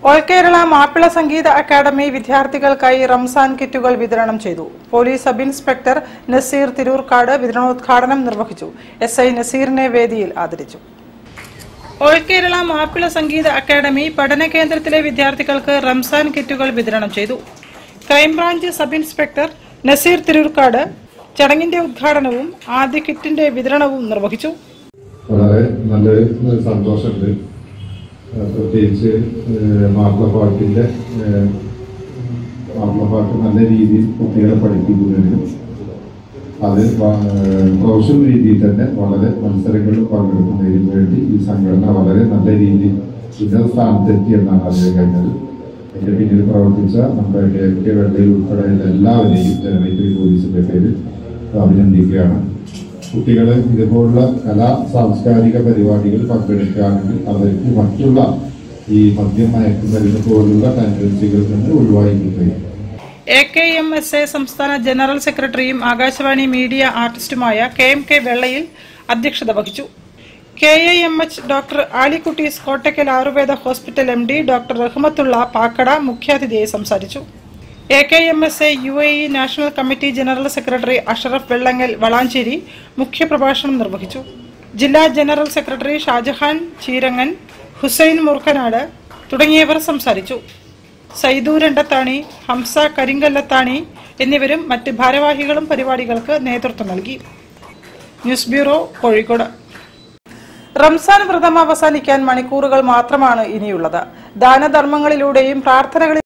all Kerala Mappila Sangeetha academy വിദ്യാർത്ഥികൾക്കായി റംസാൻ കിറ്റുകൾ വിതരണം ചെയ്തു police sub inspector Naseer Tirurkkad വിതരണോദ്ഘാടനം നിർവഹിച്ചു എസ് ഐ നസീറിനെ വേദിയിൽ ആദരിച്ചു ഓൾ കേരള മാപ്പിള സംഗീത അക്കാദമി പഠന കേന്ദ്രത്തിലെ വിദ്യാർത്ഥികൾക്ക് റംസാൻ കിറ്റുകൾ വിതരണം ചെയ്തു crime branch sub inspector Naseer Tirurkkad ചടങ്ങിന്റെ ഉദ്ഘാടനവും ആദ്യ കിറ്റിന്റെ വിതരണവും നിർവഹിച്ചു വളരെ നല്ലൊരു സന്തോഷമുണ്ട് ഏഹ് പ്രത്യേകിച്ച് ഏഹ് മാപ്പിളപ്പാട്ടിന്റെ ഏഹ് മാപ്പിളപ്പാട്ട് നല്ല രീതിയിൽ കുട്ടികളെ പഠിപ്പിക്കുന്നതിനും അത് വ- ഏഹ് പ്രൊഫഷണൽ രീതിയിൽ തന്നെ വളരെ മത്സരങ്ങളിൽ പങ്കെടുക്കുന്നതിനും വേണ്ടി ഈ സംഘടന വളരെ നല്ല രീതിയിൽ ഉന്നത സ്ഥാനത്തെത്തി എന്നാണ് അറിയാൻ കഴിഞ്ഞത് അതിന്റെ പിന്നിൽ പ്രവർത്തിച്ച നമ്മുടെ കെ കെ വെള്ളയിൽ ഉൾപ്പെടെയുള്ള എല്ലാവരെയും ജനറേറ്ററി പോലീസിന്റെ പേരിൽ അഭിനന്ദിക്കുകയാണ് കുട്ടികൾ ഇതുപോലുള്ള കലാ സാംസ്കാരിക പരിപാടികൾ പങ്കെടുക്കുകയാണെങ്കിൽ അവർക്ക് മറ്റുള്ള ഈ മദ്യം മയക്കുമരുന്ന് പോലുള്ള ടെൻഡൻസികളിൽ നിന്ന് ഒഴിവായി കിട്ടുകയും A K M S A സംസ്ഥാന ജനറൽ സെക്രട്ടറിയും ആകാശവാണി മീഡിയ ആർട്ടിസ്റ്റുമായ കെ എം കെ വെള്ളയിൽ അധ്യക്ഷത വഹിച്ചു K A M H doctor Alikutty's Kottakkal Ayurveda hospital M D doctor Rahmathulla Pakkada മുഖ്യാതിഥിയായി സംസാരിച്ചു A K M S A U A E national committee general secretary Ashraf Vellangal Valanchery മുഖ്യപ്രഭാഷണം നിർവഹിച്ചു ജില്ലാ ജനറൽ സെക്രട്ടറി ഷാജഹാൻ ചീരങ്ങൻ ഹുസൈൻ മൂർഖനാട് തുടങ്ങിയവർ സംസാരിച്ചു സൈദു രണ്ടത്താണി ഹംസ കരിങ്കല്ലത്താണി എന്നിവരും മറ്റ് ഭാരവാഹികളും പരിപാടികൾക്ക് നേതൃത്വം നൽകി ന്യൂസ് ബ്യൂറോ കോഴിക്കോട് റംസാൻ വ്രതം അവസാനിക്കാൻ മണിക്കൂറുകൾ മാത്രമാണ് ഇനിയുള്ളത് ദാനധർമ്മങ്ങളിലൂടെയും പ്രാർത്ഥനകളിൽ